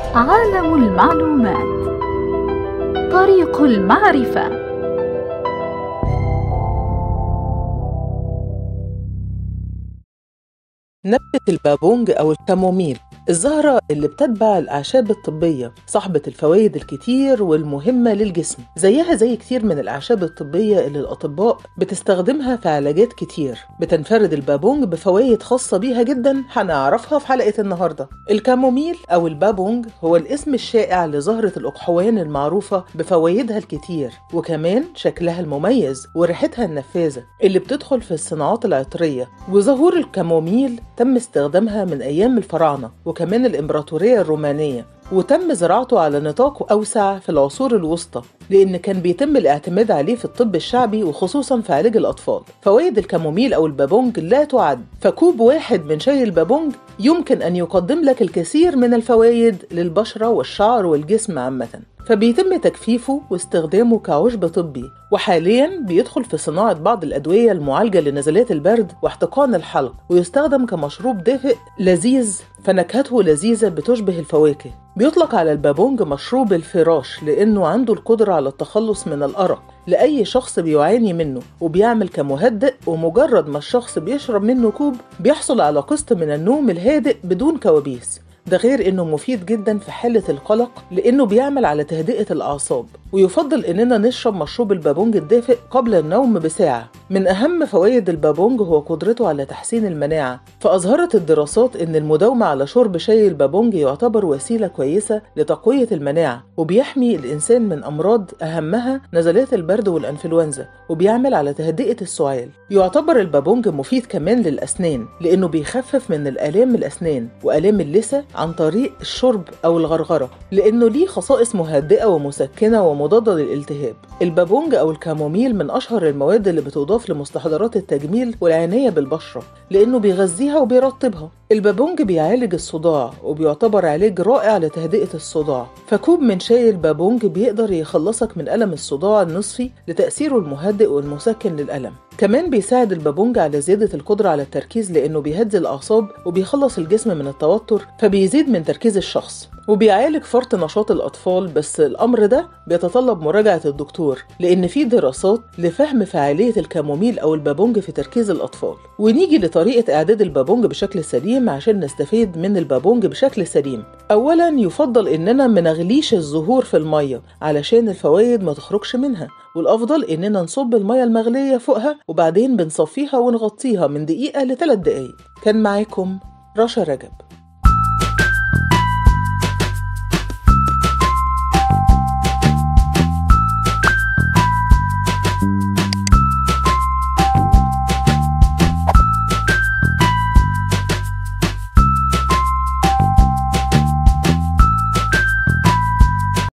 عالم المعلومات طريق المعرفة نبتة البابونج أو الكاموميل الزهرة اللي بتتبع الأعشاب الطبية صاحبة الفوائد الكتير والمهمة للجسم زيها زي كتير من الأعشاب الطبية اللي الأطباء بتستخدمها في علاجات كتير بتنفرد البابونج بفوائد خاصة بيها جدا هنعرفها في حلقة النهاردة الكاموميل أو البابونج هو الاسم الشائع لزهرة الأقحوان المعروفة بفوائدها الكتير وكمان شكلها المميز وريحتها النفاذة اللي بتدخل في الصناعات العطرية وظهور الكاموميل تم استخدامها من أيام الفراعنة وكمان الإمبراطورية الرومانية وتم زراعته على نطاق أوسع في العصور الوسطى لأن كان بيتم الاعتماد عليه في الطب الشعبي وخصوصا في علاج الأطفال فوائد الكاموميل أو البابونج لا تعد فكوب واحد من شاي البابونج يمكن أن يقدم لك الكثير من الفوائد للبشرة والشعر والجسم عامة فبيتم تجفيفه واستخدامه كعشب طبي وحاليا بيدخل في صناعة بعض الأدوية المعالجة لنزلات البرد واحتقان الحلق ويستخدم كمشروب دافئ لذيذ فنكهته لذيذة بتشبه الفواكه بيطلق على البابونج مشروب الفراش لأنه عنده القدرة على التخلص من الأرق لأي شخص بيعاني منه وبيعمل كمهدئ ومجرد ما الشخص بيشرب منه كوب بيحصل على قسط من النوم الهادئ بدون كوابيس ده غير انه مفيد جدا في حالة القلق لانه بيعمل على تهدئة الاعصاب ويفضل اننا نشرب مشروب البابونج الدافئ قبل النوم بساعة من اهم فوائد البابونج هو قدرته على تحسين المناعة فاظهرت الدراسات ان المداومة على شرب شاي البابونج يعتبر وسيلة كويسة لتقوية المناعة وبيحمي الانسان من امراض اهمها نزلات البرد والانفلونزا وبيعمل على تهدئة السعال يعتبر البابونج مفيد كمان للاسنان لانه بيخفف من الالام الاسنان والام اللثة عن طريق الشرب أو الغرغرة لأنه ليه خصائص مهدئة ومسكنة ومضادة للالتهاب البابونج أو الكاموميل من أشهر المواد اللي بتضاف لمستحضرات التجميل والعناية بالبشرة لأنه بيغذيها وبيرطبها البابونج بيعالج الصداع وبيعتبر علاج رائع لتهدئة الصداع فكوب من شاي البابونج بيقدر يخلصك من ألم الصداع النصفي لتأثيره المهدئ والمسكن للألم كمان بيساعد البابونج على زيادة القدرة على التركيز لأنه بيهدي الأعصاب وبيخلص الجسم من التوتر فبيزيد من تركيز الشخص وبيعالج فرط نشاط الأطفال بس الأمر ده بيتطلب مراجعة الدكتور لأن في دراسات لفهم فعالية الكاموميل أو البابونج في تركيز الأطفال ونيجي لطريقة إعداد البابونج بشكل سليم عشان نستفيد من البابونج بشكل سليم أولا يفضل إننا منغليش الزهور في المية علشان الفوائد ما تخرجش منها والأفضل إننا نصب المية المغلية فوقها وبعدين بنصفيها ونغطيها من دقيقة لثلاث دقايق كان معاكم رشا رجب